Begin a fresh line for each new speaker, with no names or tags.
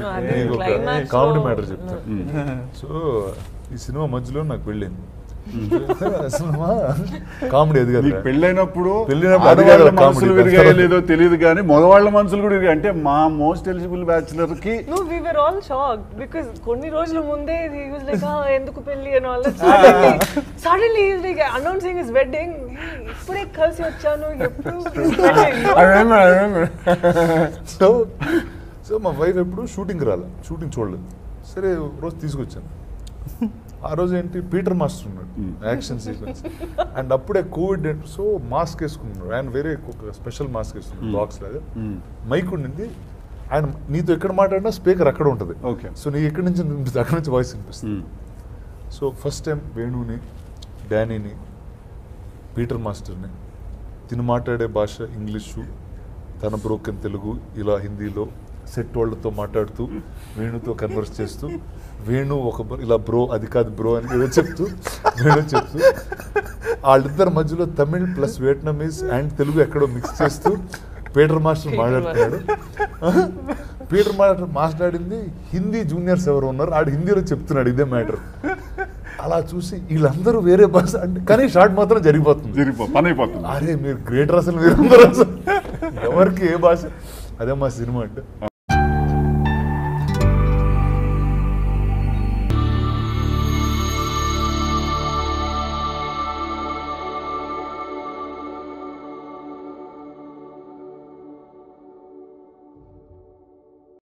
అదే
నీకు ఒక
climax
కామెడీ
లో-
మ్యాటర్ చెప్తాను సో ఈ సినిమా మధ్యలో నాకు పెళ్ళింది సినిమా కామెడీ అది
నీకు
కదా
పెళ్ళైనప్పుడు
పెళ్ళైనప్పుడు అది
ఆడవాళ్ళ
కాదు
మనసులు
comedy.
విరిగాయో లేదో తెలియదు కానీ మగవాళ్ళ మనసులు కూడా విరిగాయి అంటే మా మోస్ట్ ఎలిజిబుల్ బ్యాచులర్ కి
No, we were all shocked because కొన్ని రోజుల ముందే he was like, ah, ఎందుకు పెళ్లి and all that. Suddenly, suddenly he's like announcing his wedding. Hey, ఇప్పుడే కలిసి వచ్చాను ఎప్పుడు his wedding.
I remember, I remember.
So so మా వైఫ్ ఎప్పుడు షూటింగ్ రాలే షూటింగ్ చూడలేదు సరే ఒక రోజు తీసుకొచ్చాను ఆ రోజు ఏంటి పీటర్ మాస్టర్ ఉన్నాడు యాక్షన్ సీక్వెన్స్ అండ్ అప్పుడే కోవిడ్ సో మాస్క్ వేసుకున్నాడు ఆయన వేరే ఒక స్పెషల్ మాస్క్ వేసుకున్నాడు బాక్స్ లాగా మైక్ ఉండింది ఆయన నీతో ఎక్కడ మాట్లాడినా స్పీకర్ అక్కడ ఉంటుంది
Okay.
సో నీ ఎక్కడి నుంచి వినిపిస్తుంది అక్కడ నుంచి వాయిస్ వినిపిస్తుంది సో ఫస్ట్ టైం వేణుని డానీని పీటర్ మాస్టర్ని తిను మాట్లాడే భాష ఇంగ్లీషు తన బ్రోకెన్ తెలుగు ఇలా హిందీలో సెట్ వాళ్ళతో మాట్లాడుతూ వేణుతో కన్వర్స్ చేస్తూ వేణు ఒక bro- ఇలా బ్రో అది కాదు బ్రో అని ఏదో చెప్తూ వేణు చెప్తూ వాళ్ళిద్దరి మధ్యలో Tamil plus Vietnamese and Telugu ఎక్కడో మిక్స్ చేస్తూ పీటర్ మాస్టర్ మాట్లాడుతున్నాడు పీటర్ మాస్టర్ మాట్లాడింది హిందీ జూనియర్స్ ఎవరు ఉన్నారు ఆడు హిందీలో చెప్తున్నాడు ఇదే మ్యాటర్ అలా చూసి వీళ్ళందరూ వేరే భాష అంటే కానీ షార్ట్ మాత్రం జరిగిపోతుంది
జరిగిపో పని అయిపోతుంది
అరే మీరు గ్రేటర్ అసలు మీరందరూ అసలు ఎవరికి ఏ భాష అదే మా సినిమా అంటే